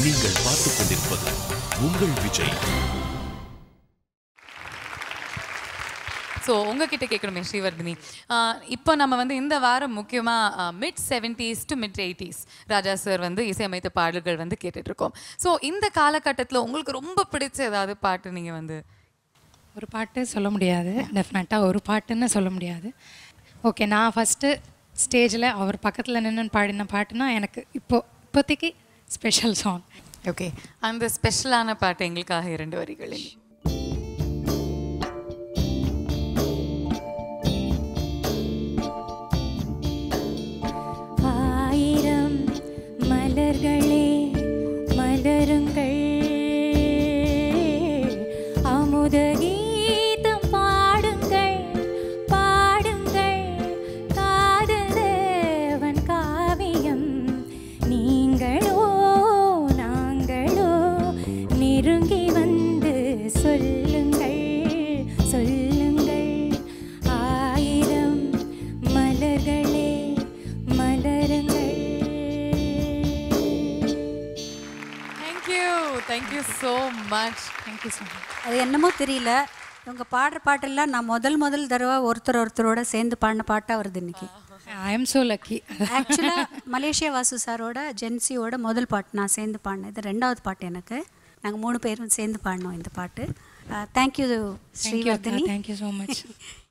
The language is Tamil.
நீங்கள் பார்த்துக் கொண்டிருப்பது உங்கள் விஜய் ஸோ உங்ககிட்ட கேட்கணுமே ஸ்ரீவர்தினி ஆஹ் இப்போ நம்ம வந்து இந்த வாரம் முக்கியமாக mid seventies to mid eighties Raja sir வந்து இசையமைத்த பாடல்கள் வந்து கேட்டுட்டு இருக்கோம் ஸோ இந்த காலகட்டத்தில் உங்களுக்கு ரொம்ப பிடிச்ச ஏதாவது பாட்டு நீங்கள் வந்து ஒரு பாட்டு சொல்ல முடியாது டெஃபினட்டாக ஒரு பாட்டுன்னு சொல்ல முடியாது ஓகே நான் ஃபஸ்ட்டு ஸ்டேஜில் அவர் பக்கத்தில் நின்று பாடின பாட்டுனா எனக்கு இப்போ இப்போதைக்கு ஸ்பெஷல் சாங் ஓகே அந்த ஸ்பெஷலான பாட்டு எங்களுக்காக இரண்டு வரிகளில் ஆயிரம் மலர்களே மலருங்கள் அமுத கீதம் பாடுங்கள் பாடுங்கள் காதல் தேவன் காவியம் நீங்களோ நாங்களோ நெருங்கி வந்து சொல்லுங்கள் சொல்லுங்கள் ஆயிரம் மலர்களே மலருங்கள் thank you thank you so much thank you so much அது என்னமோ தெரியல இவங்க பாடுற பாட்டெல்லாம் நான் முதல் முதல் தடவை ஒருத்தர் ஒருத்தரோட சேர்ந்து பாடின பாட்டாக வருது இன்னைக்கு ஐ எம் ஸோ லக்கி ஆக்சுவலாக மலேசியா வாசு சாரோட ஜென்சியோட முதல் பாட்டு நான் சேர்ந்து பாடினேன் இது ரெண்டாவது பாட்டு எனக்கு நாங்கள் மூணு பேரும் சேர்ந்து பாடினோம் இந்த பாட்டு thank you thank you Srivardhini thank you so much